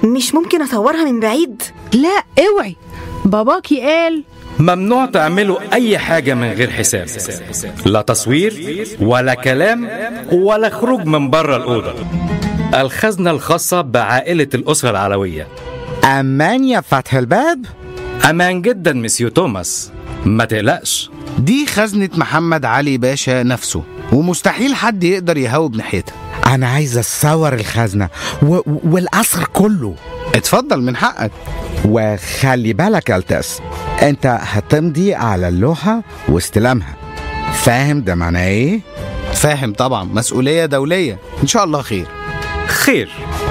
مش ممكن اصورها من بعيد لا اوعي باباكي قال ممنوع تعملوا أي حاجة من غير حساب لا تصوير ولا كلام ولا خروج من بره الأوضة الخزنة الخاصة بعائلة الأسرة العلوية أمان يا فتح الباب أمان جدا مسيو توماس ما تقلقش دي خزنة محمد علي باشا نفسه ومستحيل حد يقدر يهوب ناحيتها أنا عايز أصور الخزنة و... والقصر كله اتفضل من حقك وخلي بالك يا التاس أنت هتمضي على اللوحة واستلامها فاهم ده معناه إيه؟ فاهم طبعا مسؤولية دولية إن شاء الله خير خير